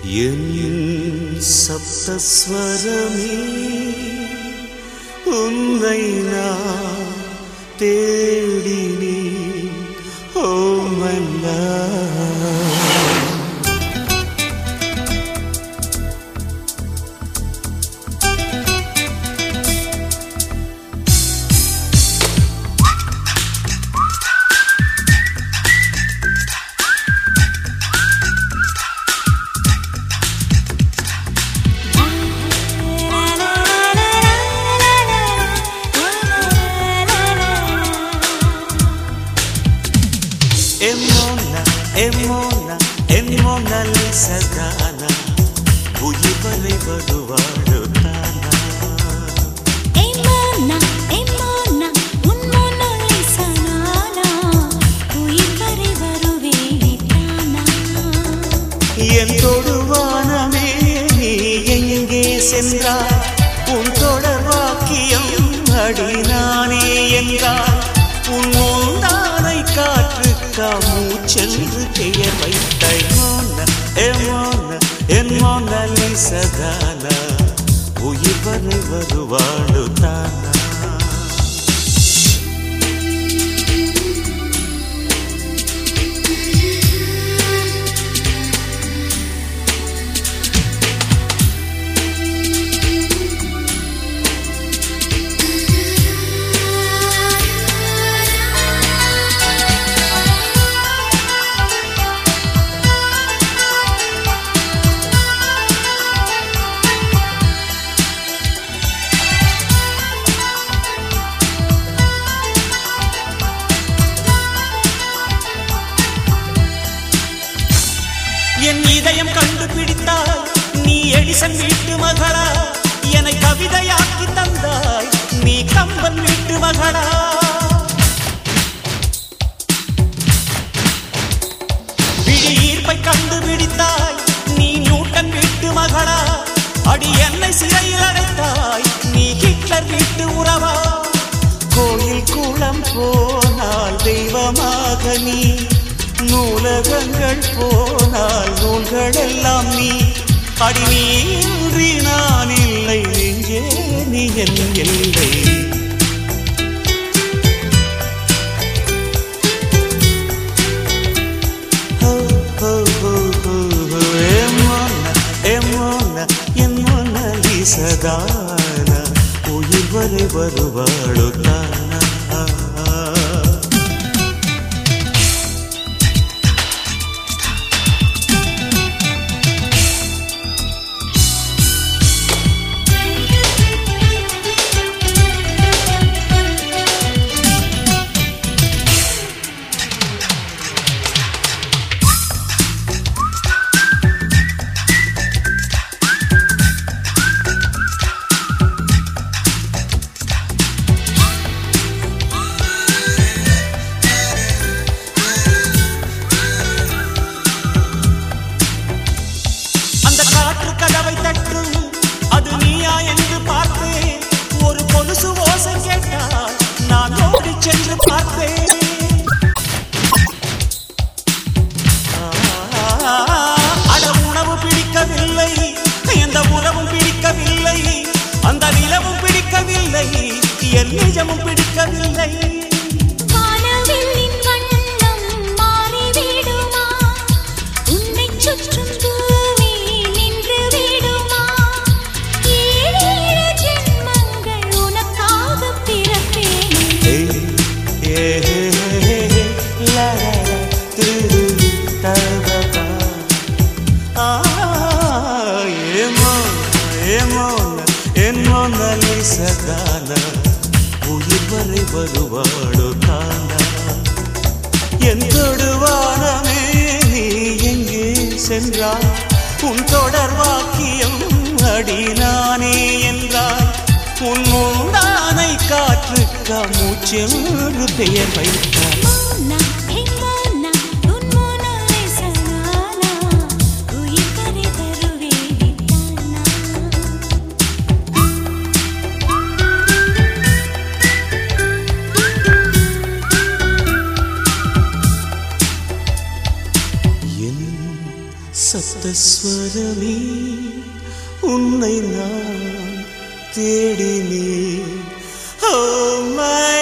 என் சப்தஸ்வரமே உன்னை நான் தேடினேன் ஓ மன்னா Emona, Emona, Emona லிசதானா உயிர் வரை வருவாழு தானா எம்மோனா எம்மோனா உன் மோனாலிசா நானா உயிர் வரை வருவேனே தானா என் தொடுவானமே நீ எங்கே சென்றாய் உன் தொடர் வாக்கியம் அடி நானே என்றாய் உன் மூந்தானை காற்றுக்கா மூச்சென்று பெயர் வைத்தாய் மோன எமோன என் மோனலி சதானா உயிர் வரை வருவாழு தானா என் இதயம் கண்டுபிடித்தாய் நீ எடிசன் வீட்டு மகளா என்னை கவிதையாக்கி தந்தாய் நீ கம்பன் வீட்டு மகளா விழி ஈர்ப்பை கண்டுபிடித்தாய் நீ நியூட்டன் வீட்டு மகளா அடி என்னை சிறையில் அடைத்தாய் நீ ஹிட்லர் வீட்டு உறவா கோயில் குளம் போனால் தெய்வமாக நீ நூலகங்கள் போனால் நூல்கள் எல்லாம் நீ அடி நீ இன்றி நான் இல்லை நெஞ்சே நீ என் இல்லை ஹோ, ஹோ, ஹோ, ஹோ, ஹோ, எம்மோன, எம்மோன, என் மோனலிசதானா, உயிர் வரை வருவாளோ தானா அந்த காற்று கதவை தட்டும் அது நீயா என்று பார்த்தேன் ஒரு கொலுசு ஓசை கேட்டால் நான் ஓடி சென்று பார்த்தேன் ஆ, அட உணவு பிடிக்கவில்லை எந்த உறவும் பிடிக்கவில்லை அந்த நிலவும் பிடிக்கவில்லை என் நிஜமும் பிடிக்கவில்லை வானவில்லின் வண்ணம் மாறிவிடுமா உன்னைச் சுற்றும் பூமி நின்று விடுமா ஏழேழு ஜென்மங்கள் உனக்காகப் பிறப்பேனே ஏய், ஏ, ஹே, ஹே, ஹே, லா, லா, லா, துரு, தபபா. ஆ, ஏமோன, ஏமோன, என் மோனலிசதானா, உயிர் வரை வருவாளோ தானா என் தொடுவானமே நீ எங்கே சென்றாய் உன் தொடர் வாக்கியம் அடி நானே என்றாய் உன் மூந்தானை காற்றுக்கா மூச்சென்று பெயர் வைத்தாய் மோனா ஹே மோனா உன் மோனாலிசா நானா உயிர் வரை வருவேனே தானா சத்தஸ்வரமே உன்னை நான் தேடினேன் ஓ மை